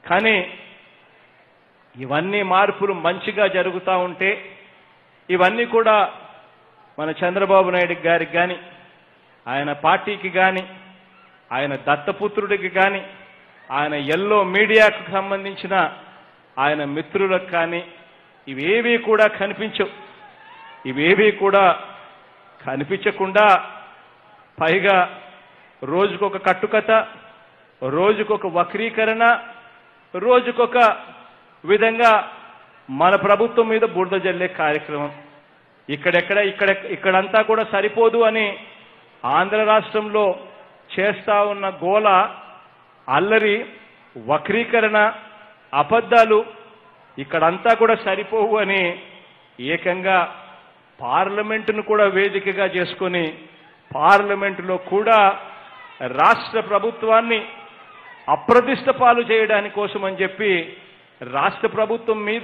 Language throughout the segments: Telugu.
కానీ ఇవన్నీ మార్పులు మంచిగా జరుగుతూ ఉంటే ఇవన్నీ కూడా మన చంద్రబాబు నాయుడు గారికి కానీ ఆయన పార్టీకి కానీ ఆయన దత్తపుత్రుడికి కానీ ఆయన ఎల్లో మీడియాకు సంబంధించిన ఆయన మిత్రులకు కానీ ఇవేవీ కూడా కనిపించవు ఇవేవీ కూడా కనిపించకుండా పైగా రోజుకొక కట్టుకథ రోజుకొక వక్రీకరణ రోజుకొక విధంగా మన ప్రభుత్వం మీద బురద జల్లే కార్యక్రమం ఇక్కడెక్కడ ఇక్కడ ఇక్కడంతా కూడా సరిపోదు అని ఆంధ్ర రాష్ట్రంలో చేస్తా ఉన్న గోల అల్లరి వక్రీకరణ అబద్ధాలు ఇక్కడంతా కూడా సరిపోవు అని ఏకంగా పార్లమెంటును కూడా వేదికగా చేసుకొని పార్లమెంటులో కూడా రాష్ట్ర ప్రభుత్వాన్ని అప్రతిష్ట పాలు చేయడానికి కోసం అని చెప్పి రాష్ట్ర ప్రభుత్వం మీద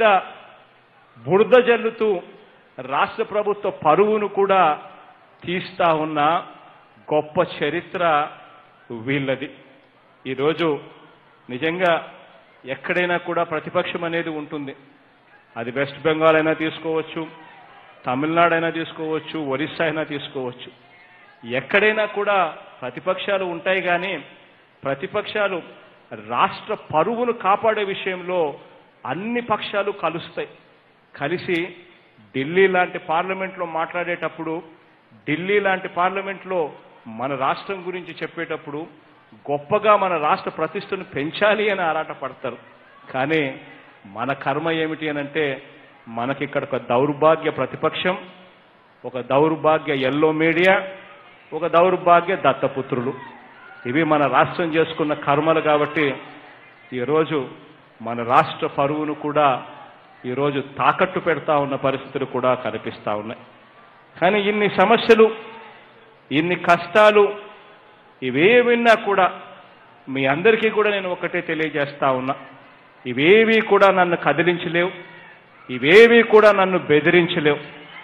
బురద జల్లుతూ రాష్ట్ర ప్రభుత్వ పరువును కూడా తీస్తా ఉన్న గొప్ప చరిత్ర వీళ్ళది ఈరోజు నిజంగా ఎక్కడైనా కూడా ప్రతిపక్షం అనేది ఉంటుంది అది వెస్ట్ బెంగాల్ అయినా తీసుకోవచ్చు తమిళనాడు అయినా తీసుకోవచ్చు ఒరిస్సా అయినా తీసుకోవచ్చు ఎక్కడైనా కూడా ప్రతిపక్షాలు ఉంటాయి కానీ ప్రతిపక్షాలు రాష్ట్ర పరువును కాపాడే విషయంలో అన్ని పక్షాలు కలుస్తాయి కలిసి ఢిల్లీ లాంటి పార్లమెంట్లో మాట్లాడేటప్పుడు ఢిల్లీ లాంటి పార్లమెంట్లో మన రాష్ట్రం గురించి చెప్పేటప్పుడు గొప్పగా మన రాష్ట్ర ప్రతిష్టను పెంచాలి అని ఆరాట పడతారు కానీ మన కర్మ ఏమిటి అని అంటే మనకిక్కడ ఒక దౌర్భాగ్య ప్రతిపక్షం ఒక దౌర్భాగ్య ఎల్లో మీడియా ఒక దౌర్భాగ్య దత్తపుత్రులు ఇవి మన రాష్ట్రం చేసుకున్న కర్మలు కాబట్టి ఈరోజు మన రాష్ట్ర పరువును కూడా ఈరోజు తాకట్టు పెడతా ఉన్న పరిస్థితులు కూడా కనిపిస్తా ఉన్నాయి కానీ ఇన్ని సమస్యలు ఇన్ని కష్టాలు ఇవేవిన్నా కూడా మీ అందరికీ కూడా నేను ఒకటే తెలియజేస్తా ఉన్నా ఇవేవి కూడా నన్ను కదిలించలేవు ఇవేవి కూడా నన్ను బెదిరించలేవు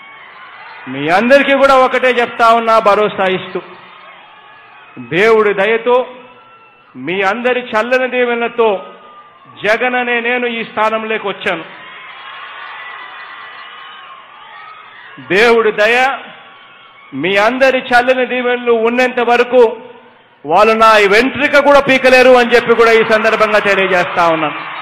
మీ అందరికీ కూడా ఒకటే చెప్తా ఉన్నా భరోసా ఇస్తూ దేవుడి దయతో మీ అందరి చల్లని దీవెనలతో జగన్ అనే నేను ఈ స్థానంలోకి వచ్చాను దేవుడి దయ మీ అందరి చల్లని దీవెనలు ఉన్నంత వరకు వాళ్ళు నా వెంట్రిక కూడా పీకలేరు అని చెప్పి కూడా ఈ సందర్భంగా తెలియజేస్తా ఉన్నాను